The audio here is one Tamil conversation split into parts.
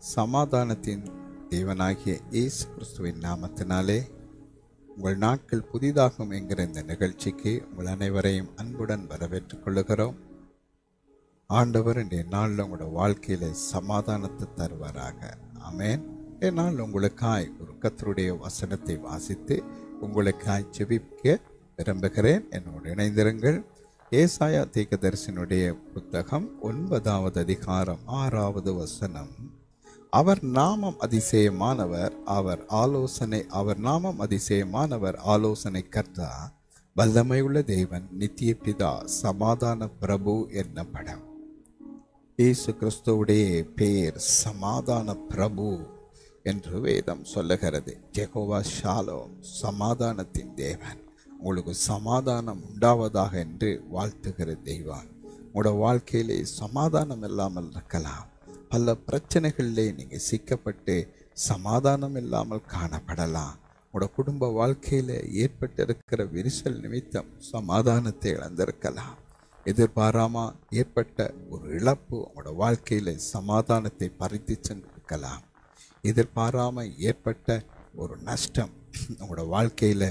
சமாதானத்தின் தேவனாகிய இயேசு கிறிஸ்துவின் நாமத்தினாலே உங்கள் நாட்கள் புதிதாகும் என்கிற இந்த நிகழ்ச்சிக்கு உங்கள் அனைவரையும் அன்புடன் வரவேற்றுக் கொள்ளுகிறோம் ஆண்டவர் இன்றைய நாளில் உங்களோட வாழ்க்கையில சமாதானத்தை தருவாராக ஆமென் இன்றைய நாள் உங்களுக்காய் ஒரு கத்தருடைய வசனத்தை வாசித்து உங்களுக்காய் ஜெபிக்க விரும்புகிறேன் என்னோடு இணைந்திருங்கள் ஏசாயா தீர்க்கதரிசனுடைய புத்தகம் ஒன்பதாவது அதிகாரம் ஆறாவது வசனம் அவர் நாமம் அதிசயமானவர் அவர் ஆலோசனை அவர் நாமம் அதிசயமானவர் ஆலோசனை கர்த்தா வல்லமையுள்ள தேவன் நித்திய பிதா சமாதான பிரபு என்ன படம் இயேசு கிறிஸ்துவுடைய பெயர் சமாதான பிரபு என்று வேதம் சொல்லுகிறது ஜெகோவா ஷாலோம் சமாதானத்தின் தேவன் உங்களுக்கு சமாதானம் உண்டாவதாக என்று வாழ்த்துகிற தெய்வம் உங்களோட வாழ்க்கையிலே சமாதானம் இல்லாமல் இருக்கலாம் பல பிரச்சனைகளிலே நீங்கள் சிக்கப்பட்டு சமாதானம் இல்லாமல் காணப்படலாம் உங்களோட குடும்ப வாழ்க்கையில் ஏற்பட்டிருக்கிற விரிசல் நிமித்தம் சமாதானத்தை இழந்திருக்கலாம் எதிர்பாராம ஏற்பட்ட ஒரு இழப்பு உங்களோட வாழ்க்கையில் சமாதானத்தை பறித்து சென்றிருக்கலாம் எதிர்பாராம ஏற்பட்ட ஒரு நஷ்டம் உங்களோட வாழ்க்கையில்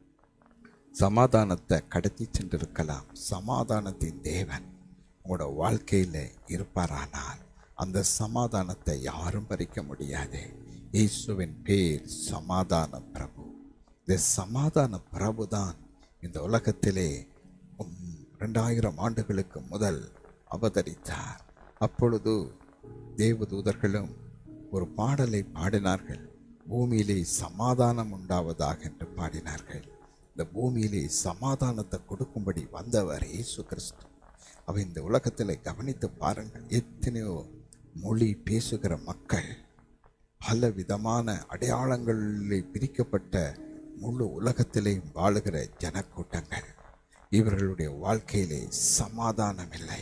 சமாதானத்தை கடத்தி சென்றிருக்கலாம் சமாதானத்தின் தேவன் உங்களோட வாழ்க்கையில் இருப்பாரானால் அந்த சமாதானத்தை யாரும் பறிக்க முடியாது இயேசுவின் பேர் சமாதான பிரபு இந்த சமாதான பிரபு தான் இந்த உலகத்திலே உம், ரெண்டாயிரம் ஆண்டுகளுக்கு முதல் அவதரித்தார் அப்பொழுது தேவதூதர்களும் ஒரு பாடலை பாடினார்கள் பூமியிலே சமாதானம் உண்டாவதாக என்று பாடினார்கள் இந்த பூமியிலே சமாதானத்தை கொடுக்கும்படி வந்தவர் இயேசு கிறிஸ்து அவ இந்த உலகத்தில் கவனித்து பாருங்கள் எத்தனையோ மொழி பேசுகிற மக்கள் பல விதமான அடையாளங்களில் பிரிக்கப்பட்ட முழு உலகத்திலேயும் வாழுகிற ஜனக்கூட்டங்கள் இவர்களுடைய வாழ்க்கையிலே சமாதானம் இல்லை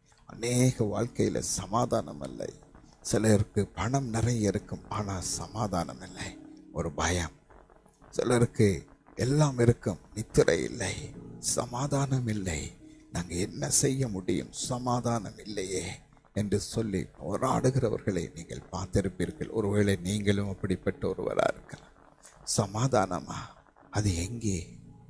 அநேக வாழ்க்கையில் சமாதானம் இல்லை சிலருக்கு பணம் நிறைய இருக்கும் ஆனால் சமாதானம் இல்லை ஒரு பயம் சிலருக்கு எல்லாம் இருக்கும் நித்திரை இல்லை சமாதானம் இல்லை நாங்கள் என்ன செய்ய முடியும் சமாதானம் இல்லையே என்று சொல்லி போராடுகிறவர்களை நீங்கள் பார்த்திருப்பீர்கள் ஒருவேளை நீங்களும் அப்படிப்பட்ட ஒருவராக இருக்கலாம் சமாதானமா அது எங்கே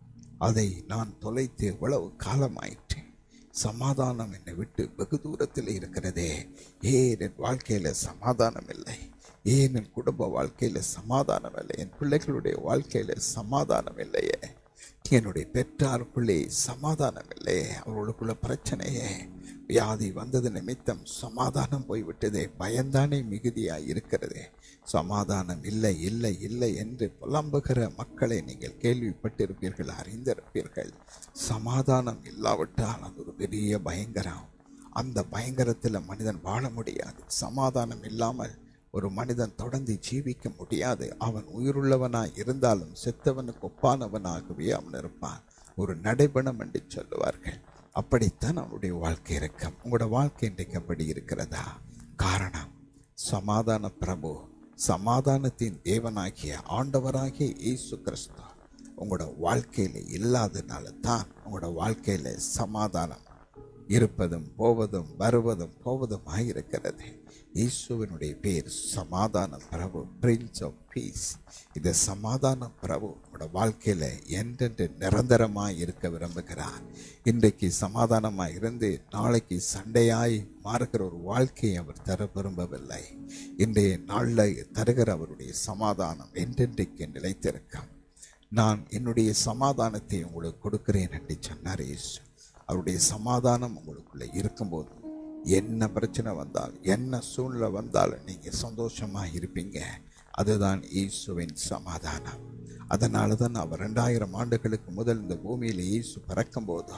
அதை நான் தொலைத்து எவ்வளவு காலமாயிற்று சமாதானம் என்னை விட்டு வெகு தூரத்தில் இருக்கிறதே ஏன் என் வாழ்க்கையில சமாதானம் இல்லை ஏன் என் குடும்ப வாழ்க்கையில சமாதானம் இல்லை என் பிள்ளைகளுடைய வாழ்க்கையில சமாதானம் இல்லையே என்னுடைய பெற்றாருக்குள்ளே சமாதானம் இல்லையே அவர்களுக்குள்ள பிரச்சனையே வியாதி வந்தது நிமித்தம் சமாதானம் போய்விட்டதே பயந்தானே மிகுதியாய் இருக்கிறதே சமாதானம் இல்லை இல்லை இல்லை என்று புலம்புகிற மக்களை நீங்கள் கேள்விப்பட்டிருப்பீர்கள் அறிந்திருப்பீர்கள் சமாதானம் இல்லாவிட்டால் அது ஒரு பெரிய பயங்கரம் அந்த பயங்கரத்தில் மனிதன் வாழ முடியாது சமாதானம் இல்லாமல் ஒரு மனிதன் தொடர்ந்து ஜீவிக்க முடியாது அவன் உயிருள்ளவனாய் இருந்தாலும் செத்தவனுக்கு ஒப்பானவனாகவே அவன் இருப்பான் ஒரு நடைபணம் என்று சொல்லுவார்கள் அப்படித்தான் அவனுடைய வாழ்க்கை இருக்கும் உங்களோட வாழ்க்கை இன்றைக்கு அப்படி இருக்கிறதா காரணம் சமாதான பிரபு சமாதானத்தின் தேவனாகிய ஆண்டவராகிய இயேசு கிறிஸ்து உங்களோட வாழ்க்கையில் இல்லாதனால தான் உங்களோட வாழ்க்கையில் சமாதானம் இருப்பதும் போவதும் வருவதும் போவதுமாய் இருக்கிறது இயேசுவினுடைய பேர் சமாதான பிரபு பிரின்ஸ் ஆஃப் பீஸ் இந்த சமாதான பிரபு உங்களோட வாழ்க்கையில் என்றென்று நிரந்தரமாய் இருக்க விரும்புகிறார் இன்றைக்கு சமாதானமாய் இருந்து நாளைக்கு சண்டையாய் மாறுகிற ஒரு வாழ்க்கையை அவர் தர விரும்பவில்லை இன்றைய நாளில் தருகிற அவருடைய சமாதானம் என்றென்றைக்கு நிலைத்திருக்கும் நான் என்னுடைய சமாதானத்தை உங்களுக்கு கொடுக்கிறேன் என்று சொன்னார் இயேசு அவருடைய சமாதானம் உங்களுக்குள்ள இருக்கும்போது என்ன பிரச்சனை வந்தால் என்ன சூழ்நிலை வந்தாலும் நீங்கள் சந்தோஷமாக இருப்பீங்க அதுதான் இயேசுவின் சமாதானம் அதனால தான் அவர் ரெண்டாயிரம் ஆண்டுகளுக்கு முதல் இந்த பூமியில் இயேசு பிறக்கும்போது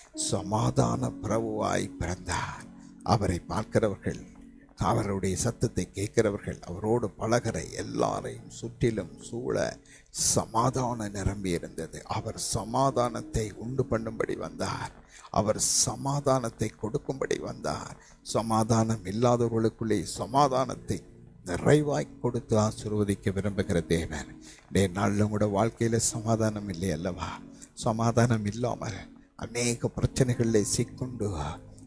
சமாதான பிரபுவாய் பிறந்தார் அவரை பார்க்கிறவர்கள் அவருடைய சத்தத்தை கேட்கிறவர்கள் அவரோடு பழகிற எல்லாரையும் சுற்றிலும் சூழ சமாதானம் நிரம்பி இருந்தது அவர் சமாதானத்தை உண்டு பண்ணும்படி வந்தார் அவர் சமாதானத்தை கொடுக்கும்படி வந்தார் சமாதானம் இல்லாதவர்களுக்குள்ளே சமாதானத்தை நிறைவாய் கொடுத்து ஆசீர்வதிக்க விரும்புகிற தேவன் டே நாளில் கூட வாழ்க்கையில் சமாதானம் இல்லை அல்லவா சமாதானம் இல்லாமல் அநேக பிரச்சனைகளில் சிக்கொண்டு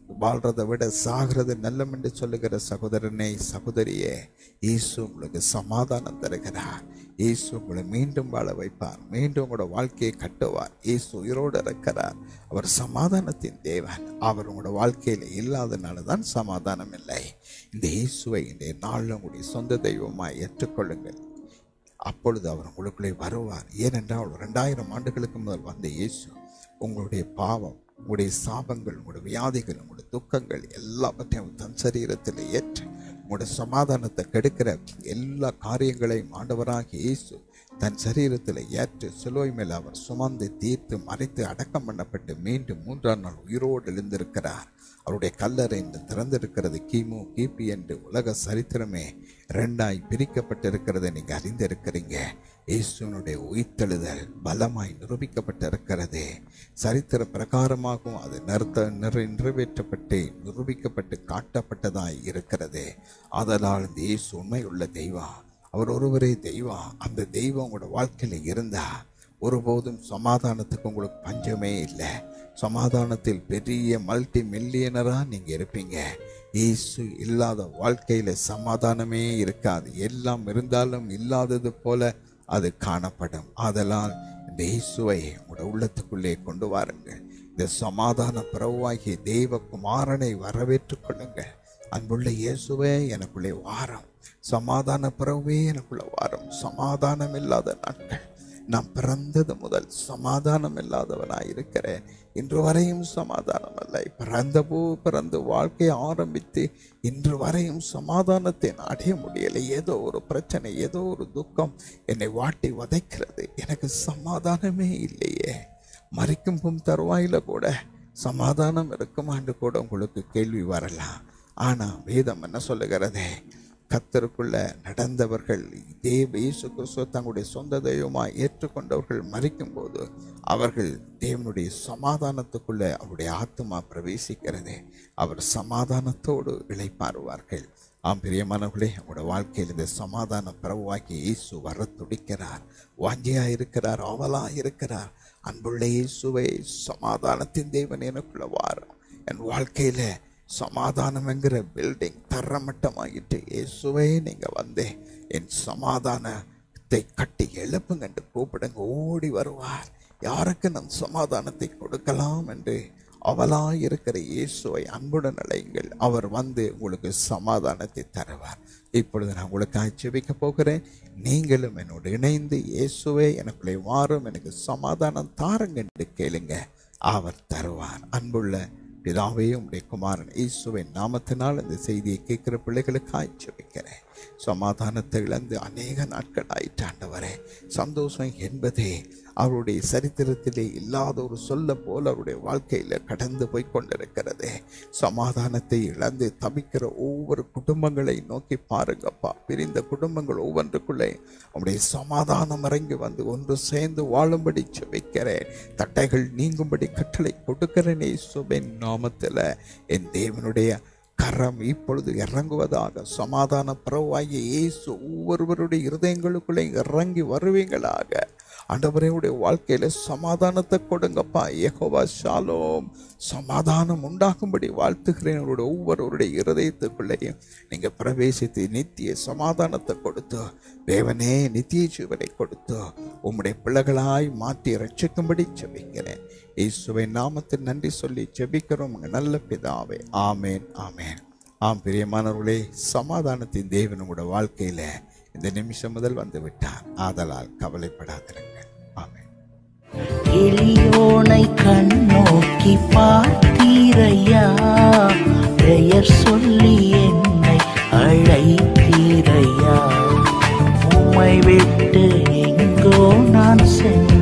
வாழ்றதை விட சாகிறது நல்லம் என்று சொல்லுகிற சகோதரனே சகோதரியே இயேசு உங்களுக்கு சமாதானம் தருகிறார் இயேசு உங்களை மீண்டும் வாழ வைப்பார் மீண்டும் உங்களோட வாழ்க்கையை கட்டுவார் இயேசு உயிரோடு இருக்கிறார் அவர் சமாதானத்தின் தேவன் அவர் உங்களோட வாழ்க்கையில் இல்லாதனால தான் சமாதானம் இல்லை இந்த இயேசுவை இன்றைய நாளில் உங்களுடைய சொந்த தெய்வமாய் ஏற்றுக்கொள்ளுங்கள் அப்பொழுது அவர் உங்களுக்குள்ளே வருவார் ஏனென்றால் ரெண்டாயிரம் ஆண்டுகளுக்கு முதல் வந்த இயேசு உங்களுடைய பாவம் உங்களுடைய சாபங்கள் உங்களுடைய வியாதிகள் உங்களுடைய துக்கங்கள் எல்லாவற்றையும் தன் சரீரத்தில் ஏற்று உங்களுடைய சமாதானத்தை கெடுக்கிற எல்லா காரியங்களையும் ஆண்டவராக இயேசு தன் சரீரத்தில் ஏற்று சிலுவை மேல் அவர் சுமந்து தீர்த்து மறைத்து அடக்கம் பண்ணப்பட்டு மீண்டும் மூன்றாம் நாள் உயிரோடு எழுந்திருக்கிறார் அவருடைய கல்லறை இன்று திறந்திருக்கிறது கிமு கிபி என்று உலக சரித்திரமே ரெண்டாய் பிரிக்கப்பட்டிருக்கிறதை நீங்க அறிந்திருக்கிறீங்க இயேசுனுடைய உயிர்த்தெழுதல் பலமாய் நிரூபிக்கப்பட்டிருக்கிறது சரித்திர பிரகாரமாகவும் அது நிறுத்த நிறை நிறைவேற்றப்பட்டு நிரூபிக்கப்பட்டு காட்டப்பட்டதாய் இருக்கிறது அதனால் இந்த இயேசு உண்மை உள்ள தெய்வம் அவர் ஒருவரே தெய்வம் அந்த தெய்வம் உங்களோட வாழ்க்கையில இருந்தா ஒருபோதும் சமாதானத்துக்கு உங்களுக்கு பஞ்சமே இல்லை சமாதானத்தில் பெரிய மல்டி மில்லியனரா நீங்க இருப்பீங்க இயேசு இல்லாத வாழ்க்கையில சமாதானமே இருக்காது எல்லாம் இருந்தாலும் இல்லாதது போல அது காணப்படும் ஆதலால் இந்த இயேசுவை உங்களோட உள்ளத்துக்குள்ளே கொண்டு வாருங்கள் இந்த சமாதான பிரபுவாகிய தெய்வ குமாரனை வரவேற்றுக் கொள்ளுங்கள் அன்புள்ள இயேசுவே எனக்குள்ளே வாரம் சமாதான பிறவே எனக்குள்ள வாரம் சமாதானம் இல்லாத நாட்கள் நான் பிறந்தது முதல் சமாதானம் இல்லாதவனாய் இருக்கிறேன் இன்று வரையும் சமாதானம் இல்லை பிறந்த பூ பிறந்து வாழ்க்கையை ஆரம்பித்து இன்று வரையும் சமாதானத்தை நான் அடைய முடியலை ஏதோ ஒரு பிரச்சனை ஏதோ ஒரு துக்கம் என்னை வாட்டி வதைக்கிறது எனக்கு சமாதானமே இல்லையே மறிக்கும் பும் தருவாயில கூட சமாதானம் இருக்குமான்னு கூட உங்களுக்கு கேள்வி வரலாம் ஆனா வேதம் என்ன சொல்லுகிறதே கத்தருக்குள்ள நடந்தவர்கள் தேவ இயேசு கிறிஸ்துவ தங்களுடைய சொந்த தெய்வமாய் ஏற்றுக்கொண்டவர்கள் மறிக்கும் போது அவர்கள் தேவனுடைய சமாதானத்துக்குள்ள அவருடைய ஆத்மா பிரவேசிக்கிறது அவர் சமாதானத்தோடு இளைப்பாறுவார்கள் ஆம் பிரியமானவர்களே அவங்களோட வாழ்க்கையில் இந்த சமாதான பிரபுவாக்கி இயேசு வர துடிக்கிறார் வாஞ்சியா இருக்கிறார் அவலா இருக்கிறார் அன்புள்ள இயேசுவை சமாதானத்தின் தேவன் எனக்குள்ள வாரம் என் வாழ்க்கையில சமாதானம் என்கிற பில்டிங் தரமட்டமாகிட்டு இயேசுவே நீங்க வந்து என் சமாதானத்தை கட்டி எழுப்புங்க என்று கூப்பிடுங்க ஓடி வருவார் யாருக்கு நான் சமாதானத்தை கொடுக்கலாம் என்று அவலாய் இருக்கிற இயேசுவை அன்புடன் அழையுங்கள் அவர் வந்து உங்களுக்கு சமாதானத்தை தருவார் இப்பொழுது நான் உங்களுக்காக ஜெபிக்க போகிறேன் நீங்களும் என்னோடு இணைந்து இயேசுவே எனக்குள்ளே வாரும் எனக்கு சமாதானம் தாருங்க என்று கேளுங்க அவர் தருவார் அன்புள்ள பிதாவே உடைய குமாரன் இயேசுவின் நாமத்தினால் இந்த செய்தியை கேட்கிற பிள்ளைகளுக்காய் ஜெபிக்கிறேன் சமாதானத்தை இழந்து அநேக நாட்கள் ஆயிட்டாண்டவரே சந்தோஷம் என்பதே அவருடைய சரித்திரத்திலே இல்லாத ஒரு சொல்ல போல அவருடைய வாழ்க்கையில கடந்து போய் கொண்டிருக்கிறது சமாதானத்தை இழந்து தவிக்கிற ஒவ்வொரு குடும்பங்களை நோக்கி பாருங்கப்பா பிரிந்த குடும்பங்கள் ஒவ்வொன்றுக்குள்ளே அவருடைய சமாதானம் இறங்கி வந்து ஒன்று சேர்ந்து வாழும்படி செபிக்கிறேன் தட்டைகள் நீங்கும்படி கட்டளை கொடுக்கிறேன் இயேசுவின் நாமத்தில் என் தேவனுடைய கரம் இப்பொழுது இறங்குவதாக சமாதான பிரவாகிய இயேசு ஒவ்வொருவருடைய இருதயங்களுக்குள்ளே இறங்கி வருவீங்களாக ஆண்டவரையுடைய வாழ்க்கையில சமாதானத்தை கொடுங்கப்பா ஏகோவா ஷாலோம் சமாதானம் உண்டாகும்படி வாழ்த்துகிறேன் அவருடைய ஒவ்வொருவருடைய இருதயத்துக்குள்ளேயும் நீங்க பிரவேசித்து நித்திய சமாதானத்தை கொடுத்து தேவனே நித்திய ஜீவனை கொடுத்து உம்முடைய பிள்ளைகளாய் மாற்றி ரட்சிக்கும்படி ஜெபிக்கிறேன் இயேசுவை நாமத்தில் நன்றி சொல்லி ஜெபிக்கிறோம் உங்க நல்ல பிதாவே ஆமேன் ஆமேன் ஆம் பிரியமானவர்களே சமாதானத்தின் தேவன் உங்களோட வாழ்க்கையில இந்த நிமிஷம் முதல் வந்து விட்டார் ஆதலால் கவலைப்படாதிருங்கள் ஆமேன் எளியோனை கண்ணோக்கி பார்த்தீரையா பெயர் சொல்லி என்னை அழைத்தீரையா உம்மை விட்டு எங்கோ நான் சென்றேன்